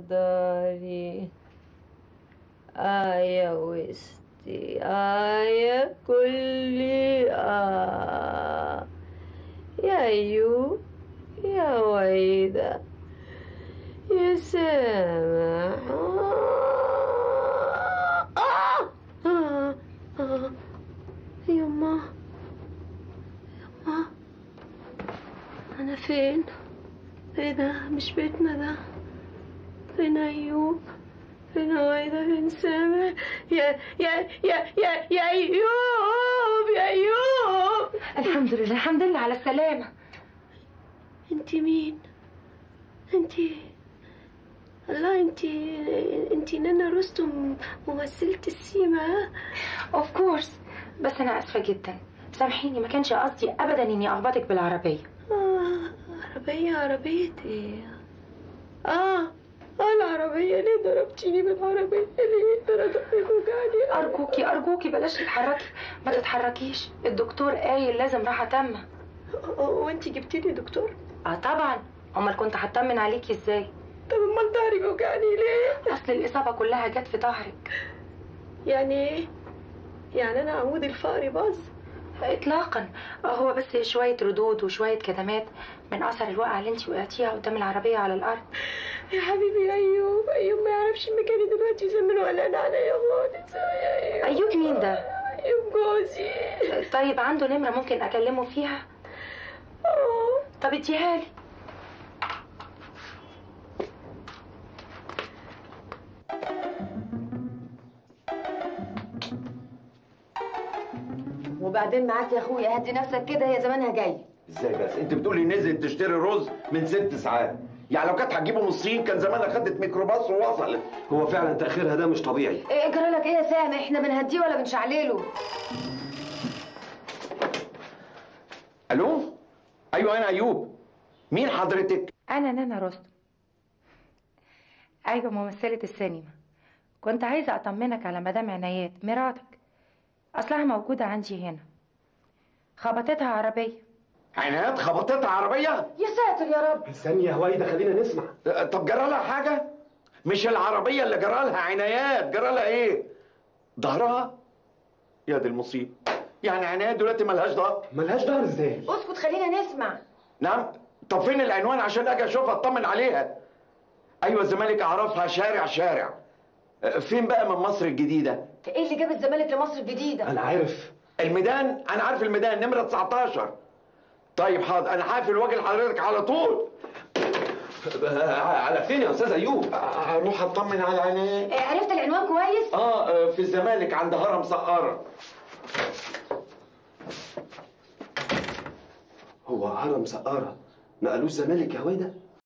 داري آه يا وسطي آه يا كلي آه يا أيوب يا ويدة يا سامح آه آه آه يما يما أنا فين؟ ايه ده مش بيتنا ده فين أيوب فين ويدة فين سامح يا يا يا يا يا أيوب يا أيوب الحمد لله الحمد لله على السلامة انت مين انت الله انت انت نانا رستم ممثلة السيما اوف كورس بس انا اسفة جدا سامحيني ما كانش قصدي ابدا اني اخبطك بالعربية آه عربية عربية ايه اه اه العربية ليه ضربتيني بالعربية ليه ده انا ضهري وجعني ارجوكي ارجوكي بلاش تتحركي ما تتحركيش الدكتور قايل لازم راحة تامة وانت جبتي لي دكتور اه طبعا امال كنت هطمن عليكي ازاي طب امال ضهري بيوجعني ليه اصل الاصابة كلها جت في ظهرك يعني ايه يعني انا عمود الفقري باظ اطلاقا هو بس شوية ردود وشوية كدمات من اثر الوقعة اللي انت وقعتيها قدام العربية على الارض يا حبيبي ايوب ايوب ما يعرفش مكاني دلوقتي زمن ولا عليا خالص يا ايوب ايوب مين ده ايوب جوزي طيب عنده نمرة ممكن اكلمه فيها اه طب اديها لي وبعدين معاك يا اخويا هدي نفسك كده هي زمانها جاي ازاي بس انت بتقولي نزلت تشتري رز من ست ساعات يعني لو كانت هتجيبه من الصين كان زمانها خدت ميكروباص ووصلت هو فعلا تاخيرها ده مش طبيعي ايه جرى لك ايه يا سامح احنا بنهديه ولا بنشعلله الو ايوه انا ايوب مين حضرتك انا نانا رستم ايوه ممثلة السينما كنت عايزة اطمنك على مدام عنايات مراتك اصلها موجودة عندي هنا خبطتها عربية عنايات خبطتها عربيه يا ساتر يا رب ثانية يا هويدا خلينا نسمع طب جرى لها حاجه مش العربيه اللي جرى لها عنايات جرى لها ايه ظهرها يا دي المصيبه يعني عنايات دلوقتي ملهاش ظهر ملهاش ظهر ازاي اسكت خلينا نسمع نعم طب فين العنوان عشان اجي اشوفها اطمن عليها ايوه الزمالك اعرفها شارع شارع أه، فين بقى من مصر الجديده ايه اللي جاب الزمالك لمصر الجديدة انا عارف الميدان انا عارف الميدان نمره 19 طيب حاضر انا هقفل واجي لحضرتك على طول على فين يا استاذ ايوب اروح اطمن على عنايات إيه عرفت العنوان كويس اه آه، في الزمالك عند هرم سقاره هو هرم سقارة نقلوه الزمالك يا هويدا